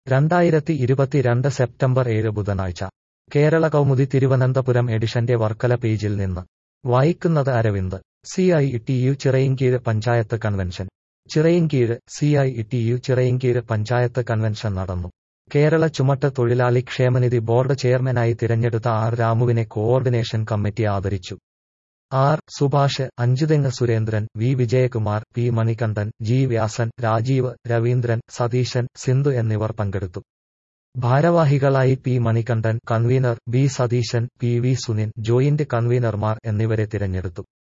രണ്ടായിരത്തി ഇരുപത്തിരണ്ട് സെപ്റ്റംബർ ഏഴ് ബുധനാഴ്ച കേരള കൗമുദി തിരുവനന്തപുരം എഡിഷന്റെ വർക്കല പേജിൽ നിന്ന് വായിക്കുന്നത് Aravind C I T U Chirayinkeezhu panchayat convention Chirayinkeezhu C I T U Chirayinkeezhu panchayat convention നടന്നു കേരള ചുമട്ട് തൊഴിലാളി ക്ഷേമനിധി ബോർഡ് ചെയർമാനായി തിരഞ്ഞെടുത്ത ആർ രാമുവിനെ കോഓർഡിനേഷൻ കമ്മിറ്റി ആദരിച്ചു R Subhash Anchuthengu Surendran V Vijayakumar P Manikandan G Vyasan Rajeev Raveendran Satheesan Sindhu എന്നിവർ പങ്കെടുത്തു ഭാരവാഹികളായി P Manikandan convener B Satheesan P V Sunin joint കൺവീനർമാർ എന്നിവരെ തിരഞ്ഞെടുത്തു